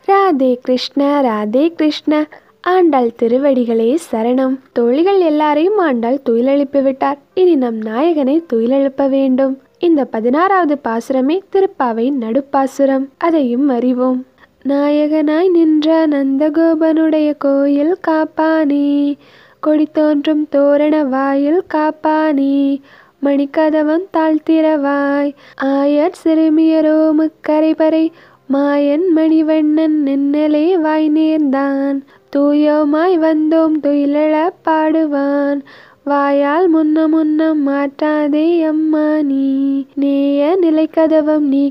ராதே கிருஷ்ண ராதே கிருஷ்ண ஆண்டாள் திருவடிகளே சரணம் தோழிகள் எல்லாரையும் ஆண்டாள் துயிலெழுப்பி விட்டார் இனி நம் நாயகனை துயிலெழுப்ப வேண்டும் இந்த பதினாறாவது பாசுரமே திருப்பாவை நடுப்பாசுரம் அதையும் அறிவோம் நாயகனாய் நின்ற நந்தகோபனுடைய கோயில் காப்பானே கொடி தோன்றும் தோரண வாயில் காப்பானே மணிக்கதவம் தாழ்த்திரவாய் ஆயர் சிறுமியரோ முக்கரைபறை மாயன் மணிவண்ணன் நின்னலே வாய் நேர்ந்தான் தூயோமாய் வந்தோம் துயிலழ பாடுவான் வாயால் முன்ன முன்னம் மாற்றாதே அம்மா நீ நேய நிலைக்கதவம் நீ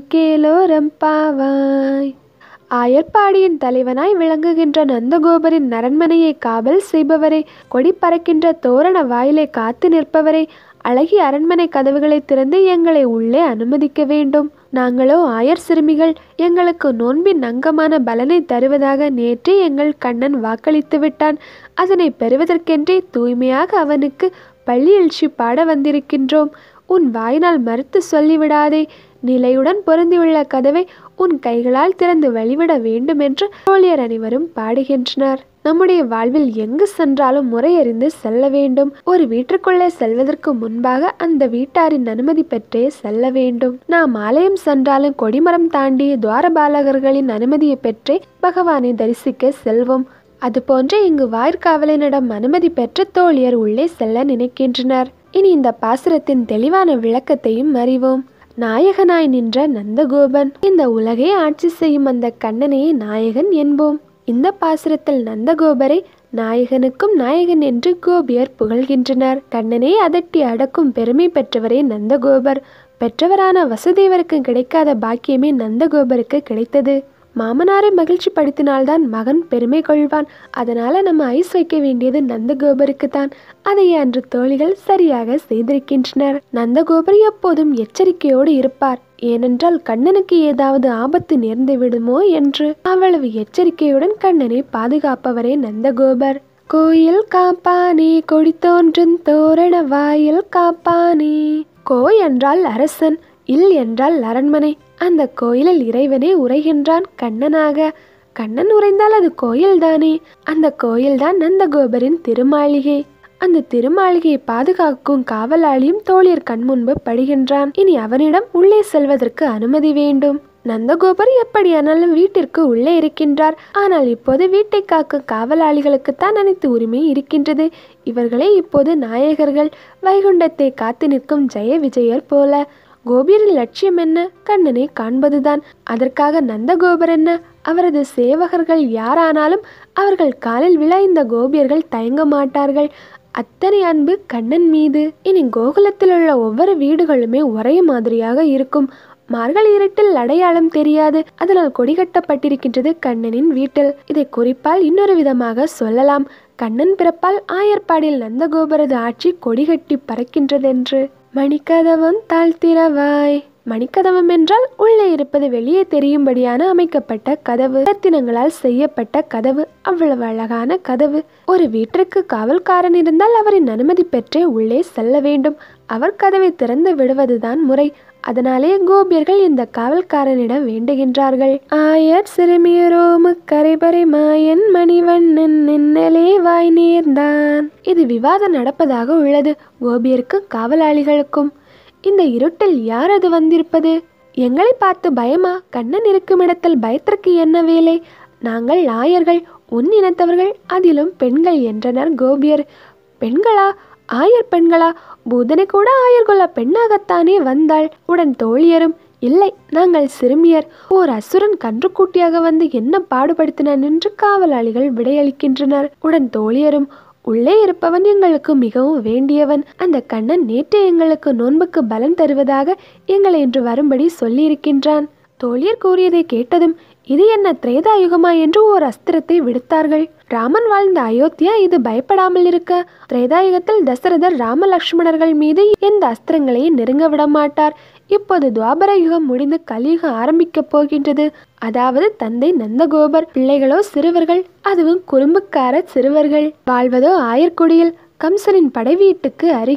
கேலோரம்பாவாய் ஆயர்பாடியின் தலைவனாய் விளங்குகின்ற நந்தகோபரின் அரண்மனையை காவல் செய்பவரே கொடி பறக்கின்ற தோரண வாயிலை காத்து நிற்பவரே அழகிய அரண்மனை கதவுகளை திறந்து எங்களை உள்ளே அனுமதிக்க வேண்டும் நாங்களோ ஆயர் சிறுமிகள் எங்களுக்கு நோன்பின் அங்கமான பலனை தருவதாக நேற்றே எங்கள் கண்ணன் வாக்களித்து விட்டான் அதனை பெறுவதற்கென்றே தூய்மையாக அவனுக்கு பள்ளி எழுச்சி பாட வந்திருக்கின்றோம் உன் வாயினால் மறுத்து சொல்லிவிடாதே நிலையுடன் பொருந்தியுள்ள கதவை உன் கைகளால் திறந்து வழிவிட வேண்டும் என்று தோழியர் அனைவரும் பாடுகின்றனர் நம்முடைய வாழ்வில் எங்கு சென்றாலும் முறையறிந்து செல்ல வேண்டும் ஒரு வீட்டிற்குள்ளே செல்வதற்கு முன்பாக அந்த வீட்டாரின் அனுமதி பெற்றே செல்ல வேண்டும் நாம் ஆலயம் சென்றாலும் கொடிமரம் தாண்டி துவாரபாலகர்களின் அனுமதியை பெற்றே பகவானை தரிசிக்க செல்வோம் அதுபோன்று இங்கு வாயிற்காவலனிடம் அனுமதி பெற்று தோழியர் உள்ளே செல்ல நினைக்கின்றனர் இனி இந்த பாசுரத்தின் தெளிவான விளக்கத்தையும் அறிவோம் நாயகனாய் நின்ற நந்தகோபன் இந்த உலகை ஆட்சி செய்யும் அந்த கண்ணனையே நாயகன் என்போம் இந்த பாசுரத்தில் நந்தகோபரை நாயகனுக்கும் நாயகன் என்று கோபியர் புகழ்கின்றனர் கண்ணனை அதட்டி அடக்கும் பெருமை பெற்றவரே நந்தகோபர் பெற்றவரான வசுதேவருக்கு கிடைக்காத பாக்கியமே நந்தகோபருக்கு கிடைத்தது மாமனாரை மகிழ்ச்சி படுத்தினால்தான் மகன் பெருமை கொள்வான் அதனால நம்ம ஐஸ் வைக்க வேண்டியது நந்தகோபருக்கு தான் அதை அன்று தோழிகள் சரியாக செய்திருக்கின்றனர் நந்தகோபர் எப்போதும் எச்சரிக்கையோடு இருப்பார் ஏனென்றால் கண்ணனுக்கு ஏதாவது ஆபத்து நேர்ந்து விடுமோ என்று அவ்வளவு எச்சரிக்கையுடன் கண்ணனை பாதுகாப்பவரே நந்தகோபர் கோயில் காப்பானே கொடி தோன்றும் தோரண வாயில் காப்பானே கோ என்றால் அரசன் இல் என்றால் அரண்மனை அந்த கோயிலில் இறைவனே உரைகின்றான் கண்ணனாக கண்ணன் உறைந்தால் அது கோயில்தானே அந்த கோயில்தான் நந்தகோபரின் திருமாளிகை அந்த திருமாளிகையை பாதுகாக்கும் காவலாளியும் தோழியர் கண் முன்பு படுகின்றான் இனி அவனிடம் உள்ளே செல்வதற்கு அனுமதி வேண்டும் நந்தகோபர் எப்படியானாலும் வீட்டிற்கு உள்ளே இருக்கின்றார் ஆனால் இப்போது வீட்டை காக்கும் காவலாளிகளுக்குத்தான் அனைத்து உரிமை இருக்கின்றது இவர்களே இப்போது நாயகர்கள் வைகுண்டத்தை காத்து நிற்கும் ஜெய விஜயர் போல கோபியரின் லட்சியம் என்ன கண்ணனை காண்பதுதான் அதற்காக நந்தகோபர் என்ன அவரது சேவகர்கள் யாரானாலும் அவர்கள் காலில் விழ இந்த கோபியர்கள் தயங்க மாட்டார்கள் அத்தனை அன்பு கண்ணன் மீது இனி கோகுலத்தில் உள்ள ஒவ்வொரு வீடுகளுமே ஒரே மாதிரியாக இருக்கும் மார்கழி இருட்டில் அடையாளம் தெரியாது அதனால் கொடி கட்டப்பட்டிருக்கின்றது கண்ணனின் வீட்டில் இதை குறிப்பால் இன்னொரு விதமாக சொல்லலாம் கண்ணன் பிறப்பால் ஆயர்பாடில் நந்தகோபரது ஆட்சி கொடி கட்டி பறக்கின்றதென்று மணிக்கதவம் தாழ்த்திரவாய் மணிக்கதவம் என்றால் உள்ளே இருப்பது வெளியே தெரியும்படியான அமைக்கப்பட்ட கதவு ரத்தினங்களால் செய்யப்பட்ட கதவு அவ்வளவு அழகான கதவு ஒரு வீட்டிற்கு காவல்காரன் இருந்தால் அவரின் அனுமதி பெற்றே உள்ளே செல்ல வேண்டும் அவர் கதவை திறந்து விடுவதுதான் முறை அதனாலே கோபியர்கள் இந்த காவல்காரனிடம் வேண்டுகின்றார்கள் ஆயர் சிறுமியரோ முக்கரைபறை மாயன் மணிவண்ணன் நின்னலே வாய் நேர்ந்தான் இது விவாதம் நடப்பதாக உள்ளது கோபியருக்கும் காவலாளிகளுக்கும் இந்த இருட்டில் யார் அது வந்திருப்பது எங்களை பார்த்து பயமா கண்ணன் இருக்கும் இடத்தில் பயத்திற்கு என்ன வேலை நாங்கள் ஆயர்கள் உன் இனத்தவர்கள் அதிலும் பெண்கள் என்றனர் கோபியர் பெண்களா ஆயர் பெண்களா பூதனை கூட ஆயர்குல பெண்ணாகத்தானே வந்தாள் உடன் தோழியரும் இல்லை நாங்கள் சிறுமியர் ஓர் அசுரன் கன்றுக்குட்டியாக வந்து என்ன பாடுபடுத்தினான் என்று காவலாளிகள் விடையளிக்கின்றனர் உடன் தோழியரும் உள்ளே இருப்பவன் எங்களுக்கு மிகவும் வேண்டியவன் அந்த கண்ணன் நேற்று எங்களுக்கு நோன்புக்கு பலன் தருவதாக எங்களை இன்று வரும்படி சொல்லியிருக்கின்றான் தோழியர் கூறியதை கேட்டதும் இது என்ன திரேதாயுகமா என்று ஓர் அஸ்திரத்தை விடுத்தார்கள் ராமன் வாழ்ந்த அயோத்தியா இது பயப்படாமல் இருக்க திரேதாயுகத்தில் தசரதர் ராம லக்ஷ்மணர்கள் மீது எந்த அஸ்திரங்களையும் நெருங்க விட மாட்டார் இப்போது துவாபர யுகம் முடிந்து கலியுகம் ஆரம்பிக்கப் போகின்றது அதாவது தந்தை நந்தகோபர் பிள்ளைகளோ சிறுவர்கள் அதுவும் குறும்புக்கார சிறுவர்கள் வாழ்வதோ ஆயர்குடியில் கம்சனின் படை வீட்டுக்கு அருகில்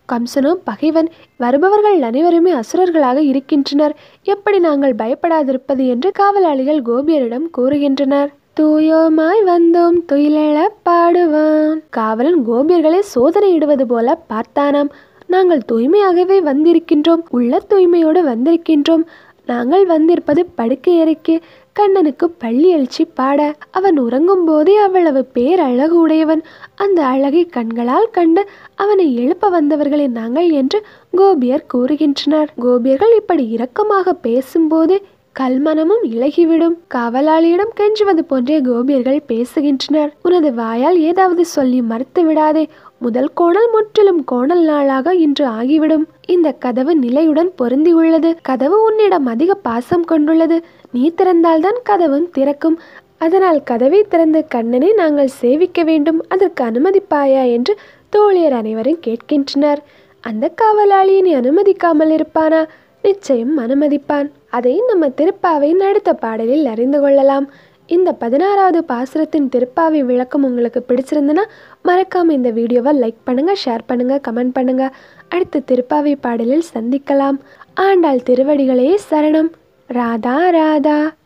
கம்சனோ பகைவன் வருபவர்கள் அனைவருமே அசுரர்களாக இருக்கின்றனர் எப்படி நாங்கள் பயப்படாதிருப்பது என்று காவலாளிகள் கோபியரிடம் கூறுகின்றனர் தூயோமாய் வந்தோம் துயிலெழ பாடுவான் காவலன் கோபியர்களை சோதனையிடுவது போல பார்த்தானாம் நாங்கள் தூய்மையாகவே வந்திருக்கின்றோம் உள்ள தூய்மையோடு வந்திருக்கின்றோம் நாங்கள் வந்திருப்பது படுக்கை அறைக்கு கண்ணனுக்கு பள்ளி எழுச்சி பாட அவன் உறங்கும் போதே அவ்வளவு பேரழகு உடையவன் அந்த அழகை கண்களால் கண்டு அவனை எழுப்ப வந்தவர்களே நாங்கள் என்று கோபியர் கூறுகின்றனர் கோபியர்கள் இப்படி இரக்கமாக பேசும்போது கல்மனமும் இலகிவிடும் காவலாளியிடம் கெஞ்சுவது போன்றே கோபியர்கள் பேசுகின்றனர் உனது வாயால் ஏதாவது சொல்லி மறுத்து விடாதே முதல் கோணல் முற்றிலும் கோணல் நாளாக இன்று ஆகிவிடும் இந்த கதவு நிலையுடன் பொருந்தி உள்ளது கதவு உன்னிடம் அதிக பாசம் கொண்டுள்ளது நீ திறந்தால்தான் கதவும் திறக்கும் அதனால் கதவை திறந்து கண்ணனை நாங்கள் சேவிக்க வேண்டும் அதற்கு அனுமதிப்பாயா என்று தோழியர் அனைவரும் கேட்கின்றனர் அந்த காவலாளியை நீ அனுமதிக்காமல் இருப்பானா நிச்சயம் அனுமதிப்பான் அதை நம்ம திருப்பாவையின் அடுத்த பாடலில் அறிந்து கொள்ளலாம் இந்த பதினாறாவது பாசுரத்தின் திருப்பாவை விளக்கம் உங்களுக்கு பிடிச்சிருந்துன்னா மறக்காம இந்த வீடியோவை லைக் பண்ணுங்க ஷேர் பண்ணுங்க கமெண்ட் பண்ணுங்க அடுத்த திருப்பாவை பாடலில் சந்திக்கலாம் ஆண்டாள் திருவடிகளே சரணம் ராதா ராதா